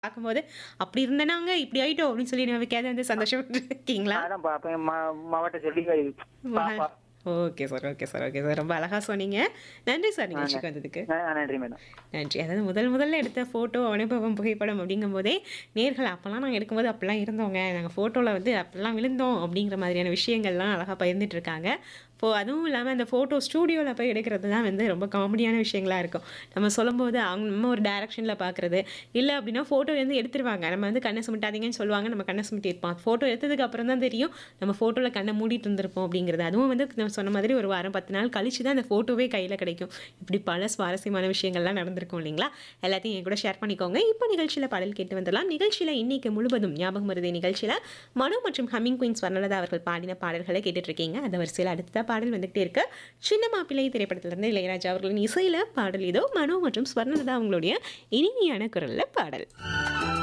பார்க்கும்போது, "அப்படி இருந்தனாங்க, இப்படி ஆயிட்டோம்" அப்படின்னு சொல்லி என்னைக்காவது வந்து சந்தோஷப்பட்டுருக்கீங்களா? அதான் பார்ப்பேன். ம மவட்ட சொல்லி பாப்பா. Okay sir, okay sir, okay sir. ரொம்ப அழகா சொன்னீங்க. நன்றி சார் ஆ, நிகழ்ச்சிக்கு ந வந்ததுக்கு. ஆ நன்றி மேடம். நன்றி. அதாவது முதல் முதல்ல எடுத்த ஃபோட்டோ, அனுபவம், புகைப்படம் அப்படிங்கும்போதே, நேர்கள் அப்பலாம் நாங்க எடுக்கும்போது அப்படிலாம் இருந்தோங்க. நாங்க ஃபோட்டோல வந்து அப்படிலாம் விழுந்தோம் அப்படிங்கிற மாதிரியான விஷயங்கள்லாம் அழகா பகிர்ந்துட்டு இருக்காங்க. இப்போ அதுவும் இல்லாம அந்த ஃபோட்டோ ஸ்டூடியோல போய் எடுக்கிறது தான் வந்து ரொம்ப காமெடியான விஷயங்களா இருக்கும். நம்ம சொல்லும்போது அவங்க நம்ம ஒரு டைரக்ஷன்ல பார்க்குறது, இல்ல அப்படின்னா ஃபோட்டோ வந்து எடுத்துருவாங்க. நம்ம வந்து கண்ண சிமிட்டாதீங்கன்னு சொல்லுவாங்க. நம்ம கண்ண சிமிட்டியிருப்போம். ஃபோட்டோ எடுத்ததுக்கு அப்புறம் தான் தெரியும், நம்ம ஃபோட்டோல கண்ண மூடிட்டு இருந்திருப்போம் அப்படிங்கிறது. அதுவும் வந்து நான் சொன்ன மாதிரி ஒரு வாரம் 10 நாள் கழிச்சு தான் அந்த ஃபோட்டோவே கையில கிடைக்கும். இப்படி பல சுவாரஸ்யமான விஷயங்கள்லாம் நடந்திருக்கும் இல்லைங்களா? எல்லாத்தையும் என் கூட ஷேர் பண்ணிக்கோங்க. இப்போ நிகழ்ச்சியில பாடல் கேட்டு வந்துடலாம். நிகழ்ச்சியில இன்னைக்கு முழுவதும் ஞாபகம் மருதி நிகழ்ச்சியில மனோ மற்றும் ஹம்மிங் குயின் ஸ்வர்ணலதா அவர்கள் பாடின பாடல்களை கேட்டுட்டு இருக்கீங்க. அந்த வரிசையில் அடுத்த பாடல் வந்துகிட்டே இருக்கு. சின்ன மாப்பிள்ளை திரைப்படத்திலிருந்து இளையராஜா அவர்களின் இசையில பாடல் இதோ மனோ மற்றும் ஸ்வர்ணலதா அவங்களுடைய இனிமையான குரல்ல பாடல்.